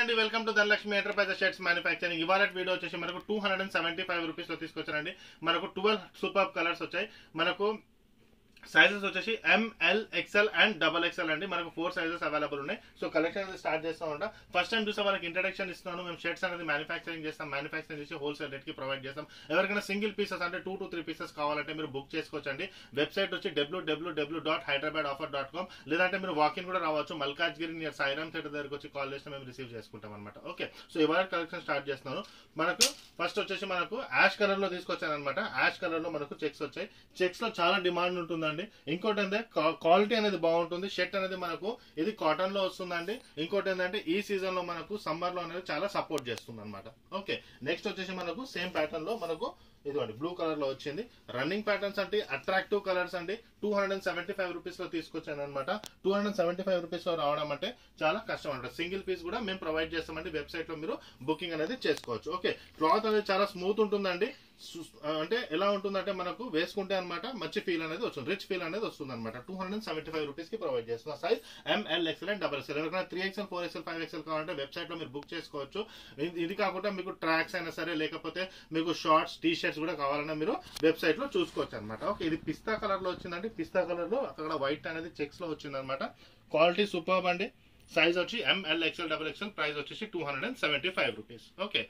అండి welcome to Dhanalakshmi enterprises shirts manufacturing ఇవాళ video వచ్చేసి మనకు two hundred and seventy five rupees లో తీసుకొచ్చారండి మనకు ట్వెల్వ్ సూపర్ కలర్స్ వచ్చాయి మనకు సైజెస్ వచ్చేసి M L XL and double XL అండి మనకు ఫోర్ సైజెస్ అవైలబుల్ ఉన్నాయి సో కలెక్షన్ అనేది స్టార్ట్ చేస్తా ఉంటాం ఫస్ట్ టైం చూసే వాళ్ళకి ఇంట్రడక్షన్ ఇస్తున్నాను మేము షర్ట్స్ అనేది మ్యానుఫ్యాక్చరింగ్ చేస్తాం మ్యానుఫ్యాక్చరింగ్ చేసి హోల్సేల్ రేట్ కి ప్రొవైడ్ చేస్తాం ఎవరికైనా సింగిల్ పీసెస్ అంటే టూ టు త్రీ పీసెస్ కావాలంటే మీరు బుక్ చేసుకోవచ్చండి వెబ్సైట్ వచ్చి W W W dot Hyderabad offer dot com లేదంటే మీరు వాకిన్ కూడా రావచ్చు మల్కాజ్గిరి నియర్ సాయిరామ్ థియేటర్ దగ్గరకు వచ్చి కాల్ చేస్తే మేము రిసీవ్ చేసుకుంటాం అనమాట ఓకే సో ఇవాళ కలెక్షన్ స్టార్ట్ చేస్తున్నాను మనకు ఫస్ట్ వచ్చేసి మనకు యాష్ కలర్ లో తీసుకొచ్చాను అనమాట యాష్ కలర్ లో మనకు చెక్స్ వచ్చాయి చెక్స్ లో చాలా డిమాండ్ ఉంటుందండి ఇంకోటి ఏంటంటే క్వాలిటీ అనేది బాగుంటుంది షర్ట్ అనేది మనకు ఇది కాటన్ లో వస్తుందండి ఇంకోటి ఏంటంటే ఈ సీజన్ లో మనకు సమ్మర్ లో అనేది చాలా సపోర్ట్ చేస్తుంది అనమాట ఓకే నెక్స్ట్ వచ్చేసి మనకు సేమ్ ప్యాటర్న్ లో మనకు ఇదిగోండి బ్లూ కలర్ లో వచ్చింది రన్నింగ్ ప్యాటర్న్స్ అంటే అట్రాక్టివ్ కలర్స్ అండి two hundred and seventy five rupees లో తీసుకొచ్చాను అనమాట two hundred and seventy five rupees లో రావడం అంటే చాలా కష్టం అంట సింగిల్ పీస్ కూడా మేము ప్రొవైడ్ చేస్తామండి వెబ్సైట్ లో మీరు బుకింగ్ అనేది చేసుకోవచ్చు ఓకే క్లాత్ అనేది చాలా స్మూత్ ఉంటుందండి సు- అంటే ఎలా ఉంటుందంటే మనకు వేసుకుంటే అనమాట మంచి ఫీల్ అనేది వస్తుంది రిచ్ ఫీల్ అనేది వస్తుంది అనమాట two hundred and seventy five rupees కి ప్రొవైడ్ చేస్తున్న size M L XL and double XL ఎవరికైనా three XL four XL five XL కావాలంటే వెబ్సైట్ లో మీరు బుక్ చేసుకోవచ్చు ఇది- ఇది కాకుండా మీకు ట్రాక్స్ అయినా సరే లేకపోతే మీకు షార్ట్స్ టీ షర్ట్స్ కూడా కావాలన్నా మీరు వెబ్సైట్ లో చూసుకోవచ్చు అనమాట ఓకే ఇది పిస్తా కలర్ లో వచ్చిందండి పిస్తా కలర్ లో అక్కడ వైట్ అనేది చెక్స్ లో వచ్చింది అనమాట క్వాలిటీ సూపర్ అండి సైజ్ వచ్చి M L XL double XL price వచ్చేసి two hundred and seventy five rupees okay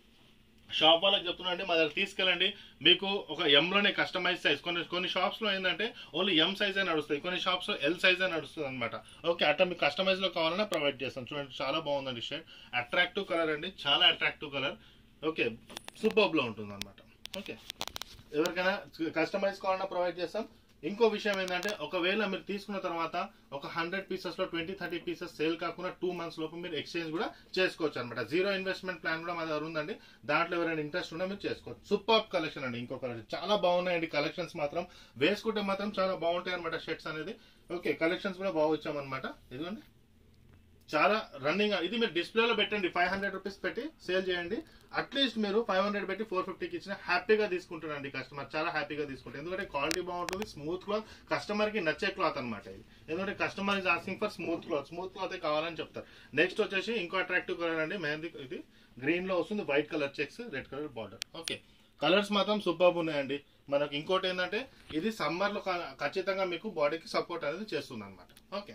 shop వాళ్ళకి చెప్తున్నా అండి మా దగ్గర తీసుకెళ్ళండి మీకు ఒక M లోనే కస్టమైజ్ సైజ్ కొన్ని కొన్ని షాప్స్ లో ఏంటంటే ఓన్లీ ఎం సైజ్ అని నడుస్తాయి కొన్ని షాప్స్ లో ఎల్ సైజ్ అని నడుస్తుంది అనమాట ఓకే అట్లా మీకు కస్టమైజ్ లో కావాలన్నా ప్రొవైడ్ చేస్తాం చూడండి చాలా బాగుందండి షర్ట్ అట్రాక్టివ్ కలర్ అండి చాలా అట్రాక్టివ్ కలర్ ఓకే సూపర్ లో ఉంటుంది అనమాట ఓకే ఎవరికైనా కస్టమైజ్ కావాలన్నా ప్రొవైడ్ చేస్తాం ఇంకో విషయం ఏంటంటే ఒకవేళ మీరు తీసుకున్న తర్వాత ఒక హండ్రెడ్ పీసెస్ లో ట్వంటీ థర్టీ పీసెస్ సేల్ కాకుండా టూ మంత్స్ లోపు మీరు ఎక్స్చేంజ్ కూడా చేసుకోవచ్చు అనమాట జీరో ఇన్వెస్ట్మెంట్ ప్లాన్ కూడా మా దగ్గర ఉందండి దాంట్లో ఎవరైనా ఇంట్రెస్ట్ ఉన్నా మీరు చేసుకోవచ్చు సూపర్ కలెక్షన్ అండి ఇంకో కలెక్షన్ చాలా బాగున్నాయండి కలెక్షన్స్ మాత్రం వేసుకుంటే మాత్రం చాలా బాగుంటాయి అనమాట షర్ట్స్ అనేది ఓకే కలెక్షన్స్ కూడా బాగా ఇచ్చామన్నమాట ఇదిగోండి చాలా రన్నింగ్ ఇది మీరు డిస్ప్లేలో పెట్టండి ఫైవ్ హండ్రెడ్ రూపీస్ పెట్టి సేల్ చేయండి అట్లీస్ట్ మీరు ఫైవ్ హండ్రెడ్ పెట్టి ఫోర్ ఫిఫ్టీకి ఇచ్చిన హ్యాపీగా తీసుకుంటారండి కస్టమర్ చాలా హ్యాపీగా తీసుకుంటారు ఎందుకంటే క్వాలిటీ బాగుంటుంది స్మూత్ క్లాత్ కస్టమర్ కి నచ్చే క్లాత్ అనమాట ఇది ఎందుకంటే customer is asking for smooth cloth smooth cloth కావాలని చెప్తారు నెక్స్ట్ వచ్చేసి ఇంకో అట్రాక్టివ్ కలర్ అండి మెహందీ ఇది గ్రీన్ లో వస్తుంది white colour checks red colour border okay colours మాత్రం సూపర్ ఉన్నాయండి మనకి ఇంకోటి ఏంటంటే ఇది సమ్మర్ లో కా- ఖచ్చితంగా మీకు బాడీకి సపోర్ట్ అనేది చేస్తుంది అనమాట ఓకే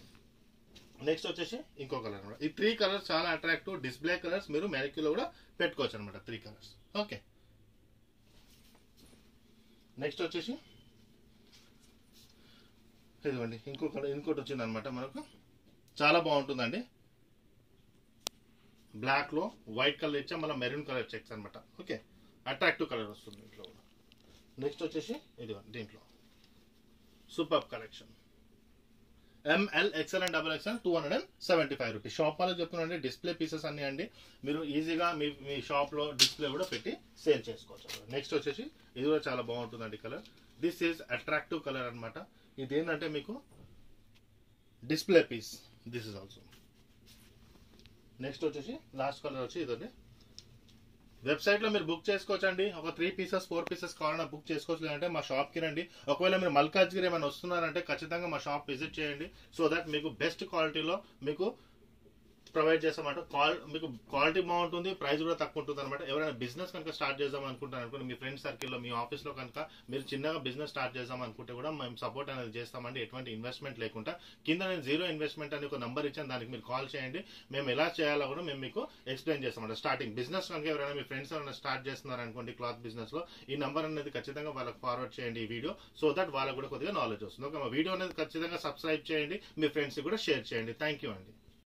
నెక్స్ట్ వచ్చేసి ఇంకో కలర్ అనమాట ఈ త్రీ కలర్స్ చాలా అట్రాక్టివ్ డిస్ప్లే కలర్స్ మీరు మెరిక్యూలో కూడా పెట్టుకోవచ్చు అనమాట త్రీ కలర్స్ ఓకే నెక్స్ట్ వచ్చేసి ఇదిగోండి ఇంకో కలర్ ఇంకోటి వచ్చింది అనమాట మనకు చాలా బాగుంటుందండి బ్లాక్ లో వైట్ కలర్ ఇచ్చా మళ్ళీ మెరూన్ కలర్ చెక్స్ అనమాట ఓకే అట్రాక్టివ్ కలర్ వస్తుంది దీంట్లో కూడా నెక్స్ట్ వచ్చేసి ఇదిగోండి దీంట్లో super collection M L XL and double XL two hundred and seventy five rupees shop వాళ్ళకి చెప్తున్నాండి డిస్ప్లే పీసెస్ అన్ని అండి మీరు ఈజీగా మీ మీ షాప్ లో డిస్ప్లే కూడా పెట్టి సేల్ చేసుకోవచ్చు నెక్స్ట్ వచ్చేసి ఇది కూడా చాలా బాగుంటుందండి colour this is attractive colour అన్నమాట ఇది ఏంటంటే మీకు display piece this is also next వచ్చేసి లాస్ట్ కలర్ వచ్చి ఇదండి వెబ్సైట్ లో మీరు బుక్ చేసుకోవచ్చండి ఒక త్రీ పీసెస్ ఫోర్ పీసెస్ కావాలన్నా బుక్ చేసుకోవచ్చు లేదంటే మా షాప్ కి రండి ఒకవేళ మీరు మల్కాజ్గిరి ఏమైనా వస్తున్నారంటే ఖచ్చితంగా మా షాప్ విజిట్ చేయండి సో దట్ మీకు బెస్ట్ క్వాలిటీలో మీకు ప్రొవైడ్ చేస్తామంట క్వాల్ మీకు క్వాలిటీ బాగుంటుంది ప్రైస్ కూడా తక్కువ ఉంటుంది అనమాట ఎవరైనా బిజినెస్ కనుక స్టార్ట్ చేద్దాం అనుకుంటారు అనుకోండి మీ ఫ్రెండ్ సర్కిల్లో మీ ఆఫీస్లో కనుక మీరు చిన్నగా బిజినెస్ స్టార్ట్ చేద్దాం అనుకుంటే కూడా మేము సపోర్ట్ అనేది చేస్తామండి ఎటువంటి ఇన్వెస్ట్మెంట్ లేకుండా కింద నేను జీరో ఇన్వెస్ట్మెంట్ అని ఒక నంబర్ ఇచ్చాను దానికి మీరు కాల్ చేయండి మేము ఎలా చేయాలో కూడా మేము మీకు ఎక్స్ప్లెయిన్ చేస్తామంట స్టార్టింగ్ బిజినెస్ కనుక ఎవరైనా మీ ఫ్రెండ్స్ ఎవరైనా స్టార్ట్ చేస్తున్నారు అనుకోండి క్లాత్ బిజినెస్ లో ఈ నంబర్ అనేది ఖచ్చితంగా వాళ్ళకి ఫార్వర్డ్ చేయండి ఈ వీడియో సో దట్ వాళ్ళకి కూడా కొద్దిగా నాలెడ్జ్ వస్తుంది ఓకే మా వీడియో అనేది ఖచ్చితంగా సబ్స్క్రైబ్ చేయండి మీ ఫ్రెండ్స్ కూడా షేర్ చేయండి థ్యాంక్ యూ అండి